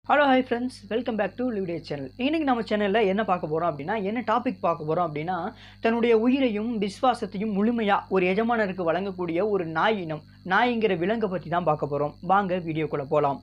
hello hi friends welcome back to லிவ்டே channel இன்றைக்கி நம்ம சேனலில் என்ன பார்க்க போகிறோம் அப்படின்னா என்ன டாபிக் பார்க்க போகிறோம் அப்படின்னா தன்னுடைய உயிரையும் விஸ்வாசத்தையும் முழுமையாக ஒரு எஜமானருக்கு வழங்கக்கூடிய ஒரு நாய் இனம் நாய்ங்கிற விலங்கை பற்றி தான் பார்க்க போகிறோம் வாங்க வீடியோக்குள்ளே போகலாம்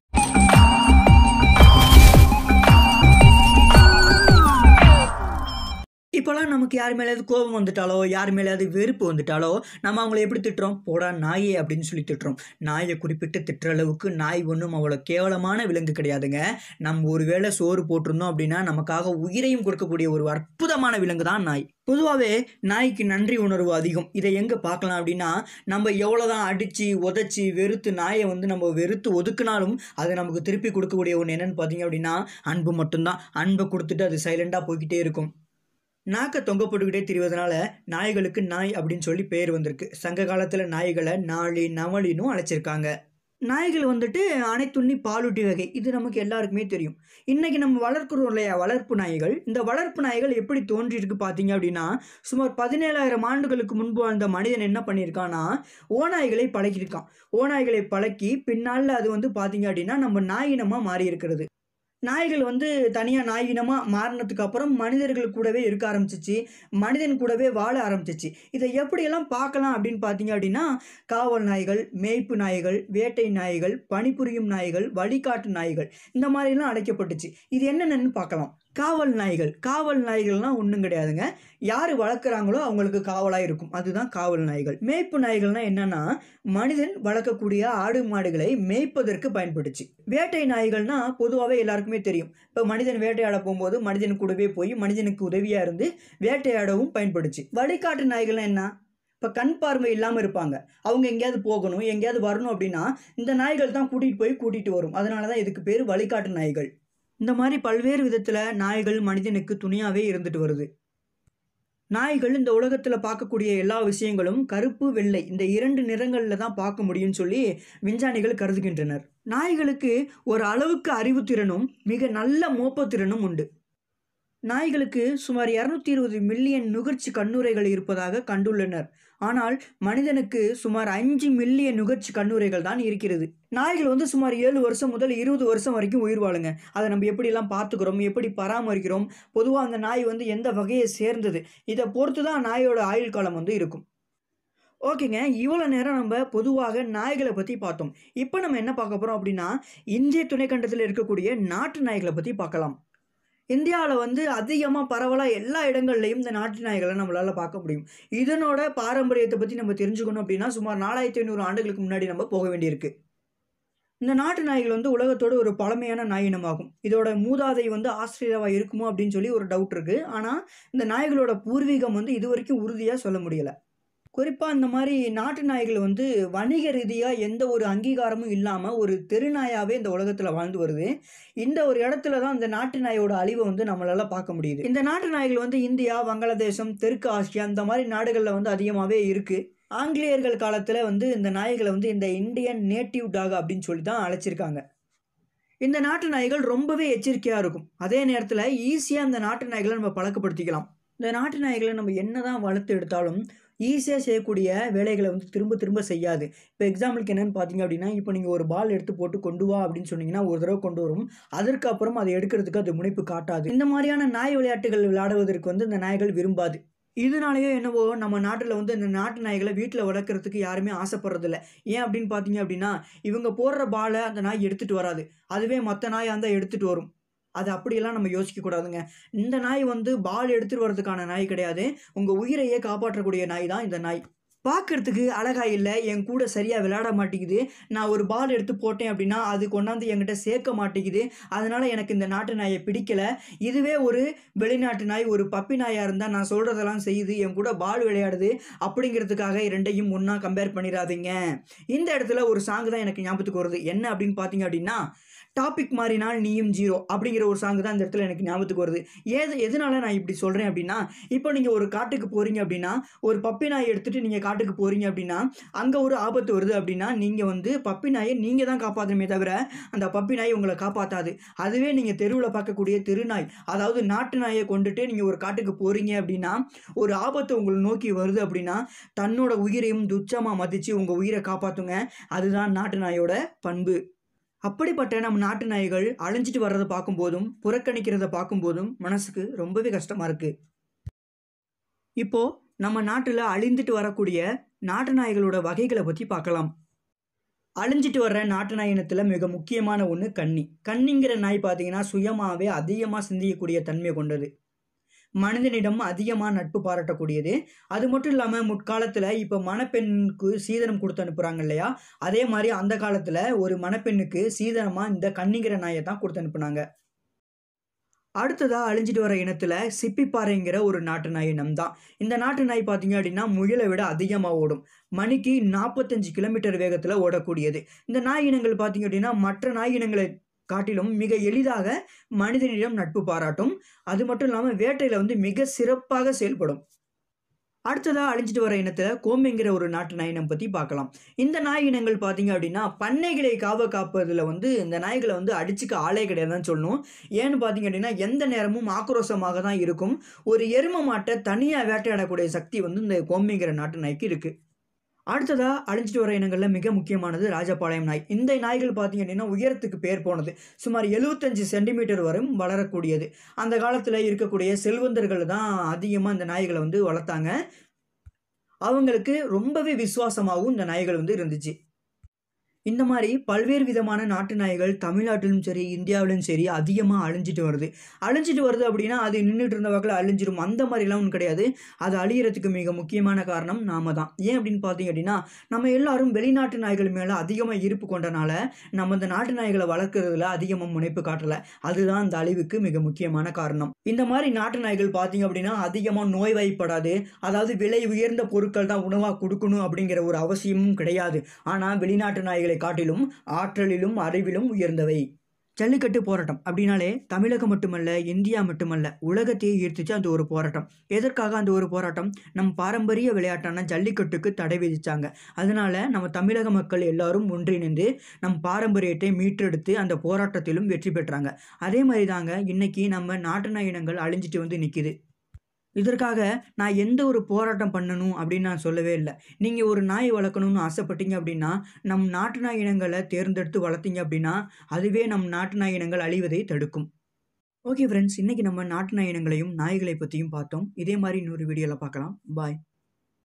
இப்போலாம் நமக்கு யார் மேலேயாவது கோபம் வந்துட்டாலோ யார் மேலேயாவது வெறுப்பு வந்துட்டாலோ நம்ம அவங்கள எப்படி திட்டுறோம் போடா நாயே அப்படின்னு சொல்லி திட்டுறோம் நாயை குறிப்பிட்டு திட்டுற அளவுக்கு நாய் ஒன்றும் அவ்வளோ கேவலமான விலங்கு கிடையாதுங்க நம்ம ஒரு வேளை சோறு போட்டிருந்தோம் அப்படின்னா நமக்காக உயிரையும் கொடுக்கக்கூடிய ஒரு அற்புதமான விலங்கு தான் நாய் பொதுவாகவே நாய்க்கு நன்றி உணர்வு அதிகம் இதை எங்கே பார்க்கலாம் அப்படின்னா நம்ம எவ்வளோதான் அடித்து உதச்சி வெறுத்து நாயை வந்து நம்ம வெறுத்து ஒதுக்குனாலும் அது நமக்கு திருப்பி கொடுக்கக்கூடிய ஒன்று என்னென்னு பார்த்தீங்க அப்படின்னா அன்பு மட்டும்தான் அன்பை கொடுத்துட்டு அது சைலண்டாக போய்கிட்டே இருக்கும் நாக்கை தொங்க போட்டுக்கிட்டே திரிவதனால நாய்களுக்கு நாய் அப்படின்னு சொல்லி பேர் வந்திருக்கு சங்க காலத்தில் நாய்களை நாளி நவலினும் அழைச்சிருக்காங்க நாய்கள் வந்துட்டு அனைத்துண்ணி பாலூட்டி வகை இது நமக்கு எல்லாருக்குமே தெரியும் இன்றைக்கி நம்ம வளர்க்குறோம் இல்லையா வளர்ப்பு நாய்கள் இந்த வளர்ப்பு நாய்கள் எப்படி தோன்றியிருக்கு பார்த்தீங்க அப்படின்னா சுமார் பதினேழாயிரம் ஆண்டுகளுக்கு முன்பு வாழ்ந்த மனிதன் என்ன பண்ணியிருக்கான்னா ஓநாய்களை பழக்கியிருக்கான் ஓநாய்களை பழக்கி பின்னால் அது வந்து பார்த்தீங்க அப்படின்னா நம்ம நாயினமாக மாறி இருக்கிறது நாய்கள் வந்து தனியாக நாயினமாக மாறினதுக்கு அப்புறம் மனிதர்கள் கூடவே இருக்க ஆரம்பிச்சிச்சு மனிதன் கூடவே வாழ ஆரம்பிச்சிச்சு இதை எப்படியெல்லாம் பார்க்கலாம் அப்படின்னு பார்த்தீங்க அப்படின்னா காவல் நாய்கள் மேய்ப்பு நாய்கள் வேட்டை நாய்கள் பணிபுரியும் நாய்கள் வழிகாட்டு நாய்கள் இந்த மாதிரிலாம் அழைக்கப்பட்டுச்சு இது என்னென்னு பார்க்கலாம் காவல் நாய்கள் காவல் நாய்கள்னால் ஒன்றும் கிடையாதுங்க யார் வளர்க்குறாங்களோ அவங்களுக்கு காவலாக இருக்கும் அதுதான் காவல் நாய்கள் மேய்ப்பு நாய்கள்னால் என்னன்னா மனிதன் வளர்க்கக்கூடிய ஆடு மாடுகளை மேய்ப்பதற்கு பயன்பட்டுச்சு வேட்டை நாய்கள்னா பொதுவாகவே எல்லாருக்குமே தெரியும் இப்போ மனிதன் வேட்டையாட போகும்போது மனிதன் கூடவே போய் மனிதனுக்கு உதவியாக இருந்து வேட்டையாடவும் பயன்படுச்சு வழிகாட்டு நாய்கள்னா என்ன இப்போ கண் பார்வை இல்லாமல் இருப்பாங்க அவங்க எங்கேயாவது போகணும் எங்கேயாவது வரணும் அப்படின்னா இந்த நாய்கள் தான் கூட்டிகிட்டு போய் கூட்டிகிட்டு வரும் அதனால தான் இதுக்கு பேர் வழிகாட்டு நாய்கள் இந்த மாதிரி பல்வேறு விதத்தில் நாய்கள் மனிதனுக்கு துணையாகவே இருந்துட்டு வருது நாய்கள் இந்த உலகத்தில் பார்க்கக்கூடிய எல்லா விஷயங்களும் கருப்பு வெள்ளை இந்த இரண்டு நிறங்களில் தான் பார்க்க முடியும்னு சொல்லி விஞ்ஞானிகள் கருதுகின்றனர் நாய்களுக்கு ஒரு அளவுக்கு அறிவுத்திறனும் மிக நல்ல மோப்பத்திறனும் உண்டு நாய்களுக்கு சுமார் இரநூத்தி இருபது மில்லியன் நுகர்ச்சி கண்ணுரைகள் இருப்பதாக கண்டுள்ளனர் ஆனால் மனிதனுக்கு சுமார் அஞ்சு மில்லியன் நுகர்ச்சி கண்ணுரைகள் தான் இருக்கிறது நாய்கள் வந்து சுமார் ஏழு வருஷம் முதல் இருபது வருஷம் வரைக்கும் உயிர் வாழுங்க அதை நம்ம எப்படிலாம் பார்த்துக்கிறோம் எப்படி பராமரிக்கிறோம் பொதுவாக அந்த நாய் வந்து எந்த வகையை சேர்ந்தது இதை பொறுத்து தான் நாயோட ஆயுள் காலம் வந்து இருக்கும் ஓகேங்க இவ்வளோ நேரம் நம்ம பொதுவாக நாய்களை பற்றி பார்த்தோம் இப்போ நம்ம என்ன பார்க்க போகிறோம் அப்படின்னா இந்திய துணைக்கண்டத்தில் இருக்கக்கூடிய நாட்டு நாய்களை பற்றி பார்க்கலாம் இந்தியாவில் வந்து அதிகமாக பரவலாக எல்லா இடங்கள்லையும் இந்த நாட்டு நாய்களை நம்மளால் பார்க்க முடியும் இதனோட பாரம்பரியத்தை பற்றி நம்ம தெரிஞ்சுக்கணும் அப்படின்னா சுமார் நாலாயிரத்தி ஐநூறு ஆண்டுகளுக்கு முன்னாடி நம்ம போக வேண்டியிருக்கு இந்த நாட்டு நாய்கள் வந்து உலகத்தோட ஒரு பழமையான நாய் இனமாகும் இதோட மூதாதை வந்து ஆஸ்திரேலியாவாக இருக்குமோ அப்படின்னு சொல்லி ஒரு டவுட் இருக்குது ஆனால் இந்த நாய்களோட பூர்வீகம் வந்து இது வரைக்கும் உறுதியாக சொல்ல முடியலை குறிப்பாக இந்த மாதிரி நாட்டு நாய்கள் வந்து வணிக ரீதியாக எந்த ஒரு அங்கீகாரமும் இல்லாமல் ஒரு தெருநாயாகவே இந்த உலகத்தில் வாழ்ந்து வருது இந்த ஒரு இடத்துல தான் இந்த நாட்டு நாயோட அழிவை வந்து நம்மளால் பார்க்க முடியுது இந்த நாட்டு நாய்கள் வந்து இந்தியா வங்காளதேசம் தெற்கு ஆசியா இந்த மாதிரி நாடுகளில் வந்து அதிகமாகவே இருக்குது ஆங்கிலேயர்கள் காலத்தில் வந்து இந்த நாய்களை வந்து இந்த இந்தியன் நேட்டிவ் டாக் அப்படின்னு சொல்லி தான் அழைச்சிருக்காங்க இந்த நாட்டு நாய்கள் ரொம்பவே எச்சரிக்கையாக இருக்கும் அதே நேரத்தில் ஈஸியாக இந்த நாட்டு நாய்களை நம்ம பழக்கப்படுத்திக்கலாம் இந்த நாட்டு நாய்களை நம்ம என்ன தான் வளர்த்து எடுத்தாலும் ஈஸியாக செய்யக்கூடிய வேலைகளை வந்து திரும்ப திரும்ப செய்யாது இப்போ எக்ஸாம்பிளுக்கு என்னென்னு பார்த்தீங்க அப்படின்னா இப்போ நீங்கள் ஒரு பால் எடுத்து போட்டு கொண்டு வா அப்படின்னு சொன்னீங்கன்னா ஒரு தடவை கொண்டு வரும் அதற்கப்புறம் அதை எடுக்கிறதுக்கு அது முனைப்பு காட்டாது இந்த மாதிரியான நாய் விளையாட்டுகள் விளையாடுவதற்கு வந்து இந்த நாய்கள் விரும்பாது இதனாலேயோ என்னவோ நம்ம நாட்டில் வந்து இந்த நாட்டு நாய்களை வீட்டில் வளர்க்குறதுக்கு யாருமே ஆசைப்படுறதில்ல ஏன் அப்படின்னு பார்த்தீங்க அப்படின்னா இவங்க போடுற பாலை அந்த நாய் எடுத்துகிட்டு வராது அதுவே மற்ற நாயாக இருந்தால் எடுத்துகிட்டு வரும் அது அப்படியெல்லாம் நம்ம யோசிக்கக்கூடாதுங்க இந்த நாய் வந்து பால் எடுத்துகிட்டு வர்றதுக்கான நாய் கிடையாது உங்கள் உயிரையே காப்பாற்றக்கூடிய நாய் தான் இந்த நாய் பார்க்கறதுக்கு அழகா இல்லை என் கூட சரியாக விளையாட மாட்டேங்குது நான் ஒரு பால் எடுத்து போட்டேன் அப்படின்னா அது கொண்டாந்து என்கிட்ட சேர்க்க மாட்டேங்குது அதனால் எனக்கு இந்த நாட்டு நாயை பிடிக்கல இதுவே ஒரு வெளிநாட்டு நாய் ஒரு பப்பி நாயாக இருந்தால் நான் சொல்கிறதெல்லாம் செய்யுது என் கூட பால் விளையாடுது அப்படிங்கிறதுக்காக இரண்டையும் ஒன்றா கம்பேர் பண்ணிடாதீங்க இந்த இடத்துல ஒரு சாங் தான் எனக்கு ஞாபகத்துக்கு வருது என்ன அப்படின்னு பார்த்தீங்க அப்படின்னா டாபிக் மாறினால் நீயும் ஜீரோ அப்படிங்கிற ஒரு சாங் தான் இந்த இடத்துல எனக்கு ஞாபகத்துக்கு வருது ஏது எதனால நான் இப்படி சொல்கிறேன் அப்படின்னா இப்போ நீங்கள் ஒரு காட்டுக்கு போகிறீங்க அப்படின்னா ஒரு பப்பி நாயை எடுத்துகிட்டு நீங்கள் காட்டுக்கு போகிறீங்க அப்படின்னா அங்கே ஒரு ஆபத்து வருது அப்படின்னா நீங்கள் வந்து பப்பி நாயை நீங்கள் தான் காப்பாற்றணுமே தவிர அந்த பப்பி நாய் உங்களை காப்பாற்றாது அதுவே நீங்கள் தெருவில் பார்க்கக்கூடிய தெருநாய் அதாவது நாட்டு நாயை கொண்டுட்டு நீங்கள் ஒரு காட்டுக்கு போகிறீங்க அப்படின்னா ஒரு ஆபத்து உங்களை நோக்கி வருது அப்படின்னா தன்னோட உயிரையும் துச்சமாக மதித்து உங்கள் உயிரை காப்பாற்றுங்க அதுதான் நாட்டு நாயோட பண்பு அப்படிப்பட்ட நம்ம நாட்டு நாய்கள் அழிஞ்சிட்டு வர்றதை பார்க்கும்போதும் புறக்கணிக்கிறத பார்க்கும்போதும் மனசுக்கு ரொம்பவே கஷ்டமாக இருக்குது இப்போது நம்ம நாட்டில் அழிந்துட்டு வரக்கூடிய நாட்டு நாய்களோட வகைகளை பற்றி பார்க்கலாம் அழிஞ்சிட்டு வர்ற நாட்டு நாய் இனத்தில் மிக முக்கியமான ஒன்று கன்னி கன்னிங்கிற நாய் பார்த்தீங்கன்னா சுயமாகவே அதிகமாக சிந்திக்கக்கூடிய தன்மை கொண்டது மனிதனிடம் அதிகமாக நட்பு பாராட்டக்கூடியது அது மட்டும் இல்லாமல் முற்காலத்தில் இப்போ மணப்பெண்ணுக்கு சீதனம் கொடுத்து அனுப்புகிறாங்க இல்லையா அதே மாதிரி அந்த காலத்தில் ஒரு மணப்பெண்ணுக்கு சீதனமாக இந்த கன்னிங்கிற நாயை தான் கொடுத்து அனுப்புனாங்க அடுத்ததாக அழிஞ்சிட்டு வர இனத்தில் சிப்பிப்பாறைங்கிற ஒரு நாட்டு நாய் இனம் தான் இந்த நாட்டு நாய் பார்த்தீங்க அப்படின்னா முயலை விட அதிகமாக ஓடும் மணிக்கு நாற்பத்தஞ்சு கிலோமீட்டர் வேகத்தில் ஓடக்கூடியது இந்த நாய் இனங்கள் பார்த்தீங்க அப்படின்னா மற்ற நாய் இனங்களை காட்டிலும் மிக எளிதாக மனிதனிடம் நட்பு பாராட்டும் அது மட்டும் இல்லாமல் வேட்டையில் வந்து மிக சிறப்பாக செயல்படும் அடுத்ததாக அழிஞ்சிட்டு வர இனத்தில் கோம்பைங்கிற ஒரு நாட்டு நாய் இனம் பற்றி பார்க்கலாம் இந்த நாய் இனங்கள் பார்த்தீங்க அப்படின்னா பண்ணைகளை காவ காப்பதில் வந்து இந்த நாய்களை வந்து அடிச்சுக்க ஆளே கிடையாதுன்னு சொல்லணும் ஏன்னு பார்த்தீங்க அப்படின்னா எந்த நேரமும் ஆக்ரோஷமாக தான் இருக்கும் ஒரு எரும மாட்டை தனியாக வேட்டையாடக்கூடிய சக்தி வந்து இந்த கோம்பைங்கிற நாட்டு நாய்க்கு இருக்குது அடுத்ததாக அழிஞ்சிட்டு வர இனங்களில் மிக முக்கியமானது ராஜபாளையம் நாய் இந்த நாய்கள் பார்த்தீங்க அப்படின்னா உயரத்துக்கு பேர் போனது சுமார் எழுபத்தஞ்சு சென்டிமீட்டர் வரும் வளரக்கூடியது அந்த காலத்தில் இருக்கக்கூடிய செல்வந்தர்கள் தான் அதிகமாக இந்த நாய்களை வந்து வளர்த்தாங்க அவங்களுக்கு ரொம்பவே விசுவாசமாகவும் இந்த நாய்கள் வந்து இருந்துச்சு இந்த மாதிரி பல்வேறு விதமான நாட்டு நாய்கள் தமிழ்நாட்டிலும் சரி இந்தியாவிலும் சரி அதிகமாக அழிஞ்சிட்டு வருது அழிஞ்சிட்டு வருது அப்படின்னா அது நின்றுட்டு இருந்த வகையில் அழிஞ்சிரும் அந்த மாதிரிலாம் ஒன்றும் கிடையாது அது அழியறதுக்கு மிக முக்கியமான காரணம் நாம தான் ஏன் அப்படின்னு பார்த்தீங்க அப்படின்னா நம்ம எல்லாரும் வெளிநாட்டு நாய்கள் மேலே அதிகமாக ஈர்ப்பு கொண்டனால நம்ம இந்த நாட்டு நாய்களை வளர்க்குறதுல அதிகமாக முனைப்பு காட்டலை அதுதான் அந்த அழிவுக்கு மிக முக்கியமான காரணம் இந்த மாதிரி நாட்டு நாய்கள் பார்த்தீங்க அப்படின்னா அதிகமாக நோய்வாய்ப்படாது அதாவது விலை உயர்ந்த பொருட்கள் தான் உணவாக கொடுக்கணும் அப்படிங்கிற ஒரு அவசியமும் கிடையாது ஆனால் வெளிநாட்டு நாய்களை காட்டிலும் ஆற்றலிலும் அறிவிலும் உயர்ந்தவை ஜல்லிக்கட்டு போராட்டம் அப்படின்னாலே தமிழகம் மட்டுமல்ல இந்தியா மட்டுமல்ல உலகத்தையே ஈர்த்துச்சு அந்த ஒரு போராட்டம் எதற்காக அந்த ஒரு போராட்டம் நம் பாரம்பரிய விளையாட்டான ஜல்லிக்கட்டுக்கு தடை விதிச்சாங்க அதனால நம்ம தமிழக மக்கள் எல்லாரும் ஒன்றிணைந்து நம் பாரம்பரியத்தை மீட்டெடுத்து அந்த போராட்டத்திலும் வெற்றி பெற்றாங்க அதே மாதிரி தாங்க இன்னைக்கு நம்ம நாட்டு நாய் இனங்கள் அழிஞ்சிட்டு வந்து நிற்கிது இதற்காக நான் எந்த ஒரு போராட்டம் பண்ணணும் அப்படின்னு நான் சொல்லவே இல்லை நீங்கள் ஒரு நாய் வளர்க்கணும்னு ஆசைப்பட்டீங்க அப்படின்னா நம் நாட்டு நாய் இனங்களை தேர்ந்தெடுத்து வளர்த்தீங்க அப்படின்னா அதுவே நம் நாட்டு நாய் இனங்கள் அழிவதை தடுக்கும் ஓகே ஃப்ரெண்ட்ஸ் இன்றைக்கி நம்ம நாட்டு நாய் இனங்களையும் நாய்களை பற்றியும் பார்த்தோம் இதே மாதிரி இன்னொரு வீடியோவில் பார்க்கலாம் பாய்